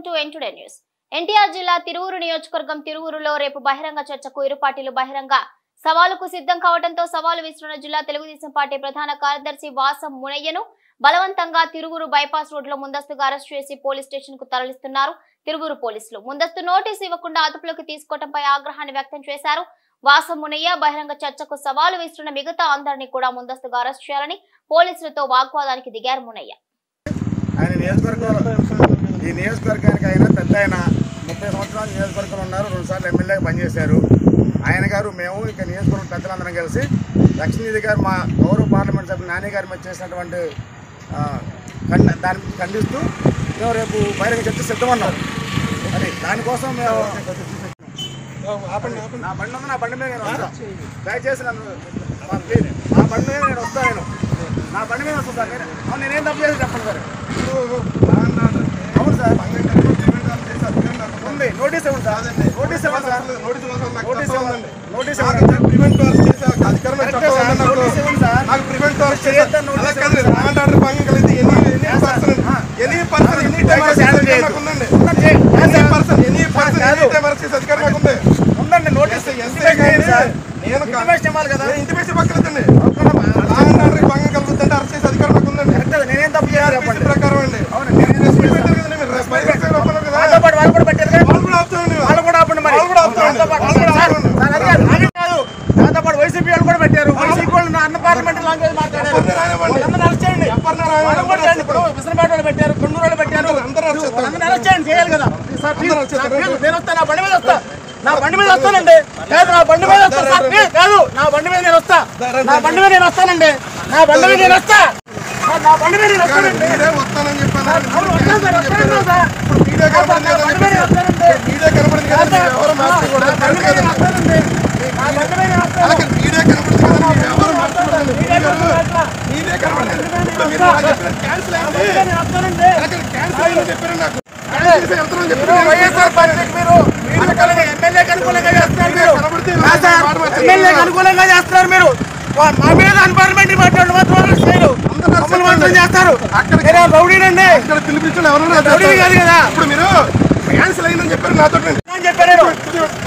To ఎన్టుడే news NTR జిల్లా తిరువురు నియోజకవర్గం తిరువురులో రేపు బహిరంగ చర్చకు ఇరు పార్టీలు బహిరంగ సవాలుకు సిద్ధం కావడంతో సవాలు విస్తున్న జిల్లా తెలుగుదేశం పార్టీ ప్రధాన కార్యదర్శి వాసం మునయ్యను బలవంతంగా తిరువురు బైపాస్ రోడ్లో ముందస్తుగా అరెస్ట్ చేసి పోలీస్ స్టేషన్ కు తరలిస్తున్నారు తిరువురు పోలీసులు ముందస్తు నోటీసు ఇవ్వకుండా అదుపులోకి తీసుకోవడంపై ఆగ్రహాన్ని వ్యక్తం చేశారు వాసం మునయ్య బహిరంగ చర్చకు సవాలు విస్తున్న మిగతా అందరినీ కూడా ముందస్తుగా అరెస్ట్ చేయాలని పోలీసులతో వాగ్వాదానికి దిగారు మునయ్య ఆయన నియోజకవర్గంలో ఈ నియోజకవర్గానికి ఆయన పెద్ద ఆయన ముప్పై సంవత్సరాలు నియోజకవర్గంలో ఉన్నారు రెండుసార్లు ఎమ్మెల్యేగా పనిచేశారు ఆయన గారు మేము ఇక నియోజకవర్గం పెద్దలందరం కలిసి లక్ష్మీదేవి గారు మా గౌరవ పార్లమెంట్ సభ్యులు నాని గారి మీద చేసినటువంటి ఆ, ఖండ దాని ఖండిస్తూ మేము రేపు బహిరంగ చర్చ సిద్ధమన్నాం అది దానికోసం మేము నా బండి ఉంది నా బండి మీద నేను వస్తా దయచేసి నన్ను మా ప్లీజ్ నా బండి మీద నేను వస్తా నేను నా బండి మీద వస్తా సార్ నేను అవును, నేనేం తప్పు చేసి చెప్పండి సార్ అవును సార్ ఉంది నోటీస్ ఇవ్వండి సార్ నోటీస్ ఇవ్వండి సార్ నోటీస్ ఇవ్వండి నోటీస్ ఇవ్వండి కరెక్టే సార్, నోటీస్ ఇవ్వండి సార్. చేయొద్దని నోటీస్ ఇవ్వండి సార్. దయచేసి హ్యాండిల్ చేయొద్దు. ఉందండి నోటీస్ ఇంటిమేషన్ చేయండి సార్ ఇంటిమేషన్ ఇవ్వాలి కదా కరెక్ట్ నేనేం తప్పు చేయాలి చెప్పండి అవును నేనేం తప్పు చేశాను? వాళ్ళతో పాటు వాళ్ళు కూడా పెట్టారు కదా? వాళ్ళు కూడా ఆపండి మరి దాంతో పాటు సార్, సార్, అది కాదు, అది కాదు. దాంతో పాటు వైసీపీ వాళ్ళు కూడా పెట్టారు వైసీపీ వాళ్ళు నా అన్న పార్లమెంట్ లాంగ్వేజ్ మాట్లాడారు వాళ్ళందరినీ అరెస్ట్ చేయండి వాళ్ళని కూడా చేయండి ఇప్పుడు విసనపేట వాళ్ళు పెట్టారు కొండూరు వాళ్ళు పెట్టారు వాళ్ళందరినీ అరెస్ట్ చేయండి చేయాలి కదా సార్ ప్లీజ్, సార్, ప్లీజ్, నేను వస్తా నా బండి మీద వస్తా నా బండి మీద వస్తానండి లేదు నా బండి మీద వస్తా సార్ ప్లీజ్, కాదు నా బండి మీద నేను వస్తా నా బండి మీద నేను వస్తానండి నా బండి మీద నేను వస్తా సార్, నా బండి మీద నేను వస్తానండి అవును, వస్తాను సార్ వస్తాను సార్ నా బండి మీద నేను వస్తానండి మీడియా కనపడింది కదా మీ వ్యవహారం మార్చుకోవడం నా బండి మీద నేను వస్తానండి నా బండి మీద నేను వస్తాను అలాగే మీడియా కనపడింది కదా మీ వ్యవహారం మార్చుకోవడం మీడియా కనపడింది ఇప్పుడు మీరు నాకు చెప్పిన క్యాన్సిల్ అయింది నేను వస్తానండి అలాగే క్యాన్సిల్ అయిందని చెప్పారు నాకు క్యాన్సిల్ చేసి వెళ్తున్నాను మీరు చెప్పారు వైఎస్ఆర్ పార్టీకి మీరు మీరు కలిగి ఎమ్మెల్యేకి అనుకూలంగా చేస్తున్నారు మీరు కనబడితే ఆ సార్, ఎమ్మెల్యేకి అనుకూలంగా చేస్తున్నారు మీరు వా- మా మీద అన్పార్లమెంటరీ మాట్లాడు మాత్రం అరెస్ట్ చేయరు మమ్మల్ని మాత్రం చేస్తారు మీరే రౌడీనండి ఇక్కడ పిలిపించిన ఎవరన్నా రౌడీ కాదు కదా ఇప్పుడు మీరు క్యాన్సిల్ అయిందని చెప్పారు నాతో అని చెప్పాను నేను